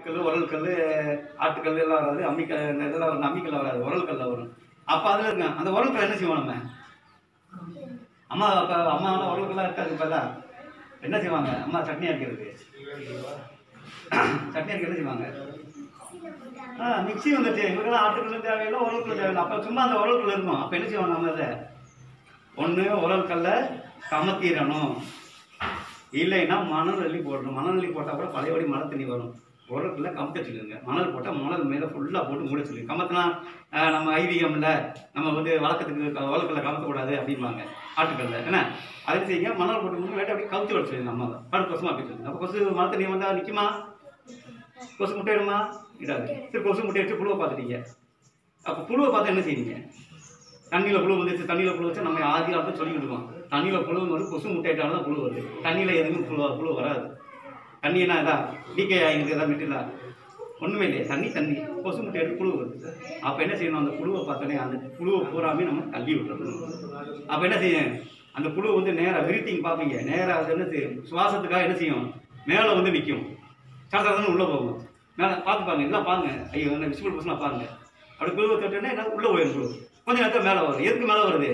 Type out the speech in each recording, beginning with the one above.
கல் உரல் கல் ஆட்டுக்கல் எல்லாம் வராது அம்மிக்கல் இந்த இதெல்லாம் வரும் அம்மிக்கல்ல வராது உரல் கல்ல வரும் அப்போ அதில் இருங்க அந்த உரல் கல் என்ன செய்வோம் நம்ம அம்மா அப்போ அம்மா உரல் கல்லாம் இருக்காது இப்போ தான் என்ன செய்வாங்க அம்மா சட்னி அரைக்கிறதுக்கு சட்னி அரைக்க என்ன செய்வாங்க ஆ மிக்ஸி வந்துச்சு இவருக்கெல்லாம் ஆட்டுக்கல் தேவையில்லை உரல்குள்ள தேவையில்லை அப்போ சும்மா அந்த உரல்குள்ள இருக்கும் அப்போ என்ன செய்வாங்க நம்ம அதை ஒன்று உரல் கல்ல கமத்திடணும் இல்லைன்னா மணல் அள்ளி போடணும் மணல் அள்ளி போட்டால் கூட பழையபடி மழை தண்ணி வரும் உரல்குள்ள கமத்த வச்சுக்கோங்க மணல் போட்டால் மணல் மேலே ஃபுல்லாக போட்டு மூட சொல்லுங்க கமத்தினா ஆஹ், நம்ம ஐதீகம்ல நம்ம வந்து வழக்கத்துக்கு உலகத்தில் கமத்தக்கூடாது அப்படிம்பாங்க ஆட்டுக்கல்ல என்ன அது செய்யுங்க மணல் போட்டு மூணு வேட்டை அப்படியே கவுத்தி விட சொல்லுங்க நம்ம படு கொசுமா அப்படி சொல்லுங்க அப்போ கொசு மழை தண்ணி வந்தால் நிற்குமா கொசு முட்டையிடுமா இடாது சரி கொசு முட்டை வச்சு புழுவை பார்த்துட்டீங்க அப்போ புழுவை பார்த்தா என்ன செய்வீங்க தண்ணியில் புழு வந்துச்சு தண்ணியில் புழு வச்சு நம்ம ஆதி காலத்தில் சொல்லிக்கிட்டு இருக்கோம் தண்ணியில் புழு வந்து கொசு முட்டையிட்டாலும் தான் புழு வருது தண்ணியில் எதுவும் புழு புழு வராது தண்ணினா இதா டிகே ஆகிருக்கு எதாவது மெட்டீரியலா ஒன்றுமே இல்லையே தண்ணி தண்ணி கொசு முட்டை எடுத்து புழு வருது அப்போ என்ன செய்யணும் அந்த புழுவை பார்த்தோன்னே அந்த புழுவை பூராமே நம்ம தள்ளி விட்டுறணும் அப்போ என்ன செய்யும் அந்த புழு வந்து நேராக விரித்திங் பார்ப்பீங்க நேராக அது என்ன செய்யும் சுவாசத்துக்காக என்ன செய்யும் மேலே வந்து நிற்கும் சடசடன்னு உள்ளே போகும் மேலே பார்த்து பாருங்க எல்லாம் பாருங்க ஐயோ என்ன விசிபிள் பர்சனாக பாருங்க அப்படி புழுவை தொட்டோன்னே என்ன உள்ளே போயிடும் புழு கொஞ்ச நேரத்தில் மேலே வருது எதுக்கு மேலே வருது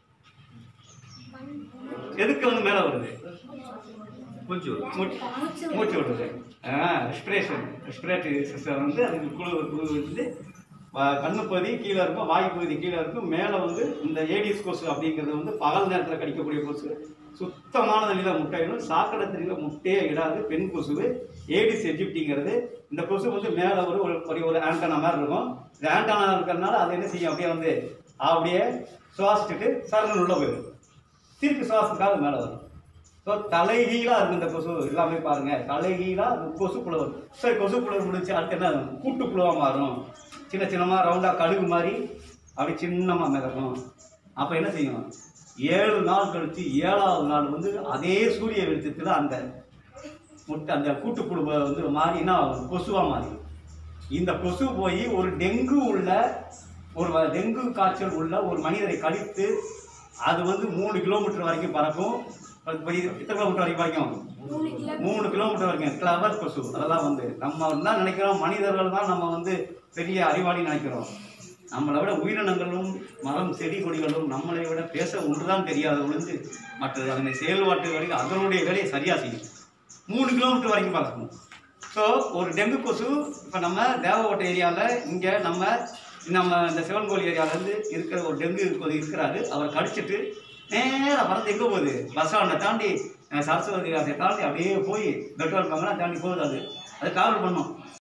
எதுக்கு வந்து மேலே வருது மூச்சு வரும். மூச்சு மூச்சு விடுறது ரெஸ்பிரேஷன் ரெஸ்பிரேட்டரி சிஸ்டம் வந்து அதுக்கு குழு குழு வந்து வ- கண்ணு பகுதி கீழே இருக்கும் வாய் பகுதி கீழே இருக்கும் மேலே வந்து இந்த ஏடிஸ் கொசு அப்படிங்கிறது வந்து பகல் நேரத்தில் கடிக்கக்கூடிய கொசு சுத்தமான தண்ணியில் முட்டையிடும் சாக்கடை தண்ணியில் முட்டையே இடாது பெண் கொசுவு ஏடிஸ் எஜிப்டிங்கிறது இந்த கொசு வந்து மேலே ஒரு ஒரு ஒரு ஒரு ஆண்டனா மாதிரி இருக்கும் இந்த ஆண்டனா இருக்கிறதுனால அது என்ன செய்யும் அப்படியே வந்து அப்படியே சுவாசிச்சுட்டு சரணன் உள்ள போயிடும் திருப்பி சுவாசத்துக்காக மேலே வரும் ஸோ தலைகீழாக இருக்கு இந்த கொசு எல்லாமே பாருங்க தலைகீழாக கொசு புழு வரும் சரி கொசு புழு முடிச்சு அடுத்து என்ன ஆகும்? கூட்டு புழுவாக மாறும் சின்ன சின்னமாக ரவுண்டாக கடுகு மாதிரி அப்படி சின்னமாக மிதக்கும் அப்போ என்ன செய்யும் ஏழு நாள் கழிச்சு ஏழாவது நாள் வந்து அதே சூரிய வெளிச்சத்தில் அந்த முட்டை அந்த கூட்டுப்புழு வந்து மாறி என்ன ஆகும் கொசுவாக மாறி இந்த கொசு போய் ஒரு டெங்கு உள்ள ஒரு வ- டெங்கு காய்ச்சல் உள்ள ஒரு மனிதரை கடித்து அது வந்து மூணு கிலோமீட்டர் வரைக்கும் பறக்கும் அது போய் எத்தனை கிலோமீட்டர் வரைக்கும் பறக்கும் மூணு கிலோமீட்டர் வரைக்கும் கிளவர் கொசு அதெல்லாம் வந்து நம்ம தான் நினைக்கிறோம் மனிதர்கள் தான் நம்ம வந்து பெரிய அறிவாளி நினைக்கிறோம் நம்மளை விட உயிரினங்களும் மரம் செடி கொடிகளும் நம்மளை விட பேச ஒன்றுதான் தெரியாது ஒழிஞ்சு மற்றது அதனை செயல்பாட்டு வரைக்கும் அதனுடைய வேலையை சரியாக செய்யும் மூணு கிலோமீட்டர் வரைக்கும் பறக்கும் ஸோ ஒரு டெங்கு கொசு இப்போ நம்ம தேவகோட்டை ஏரியாவில் இங்கே நம்ம நம்ம இந்த சிவன்கோயில் ஏரியாவிலேருந்து இருக்கிற ஒரு டெங்கு கொசு இருக்கிறாரு அவர் கடிச்சிட்டு நேராக பறந்து எங்கே போகுது பஸ் ஸ்டாண்டை தாண்டி அஹ், சரஸ்வதி ஆசையை தாண்டி அப்படியே போய் பெட்ரோல் பங்கெல்லாம் தாண்டி போகுது அது அது காவல் பண்ணும்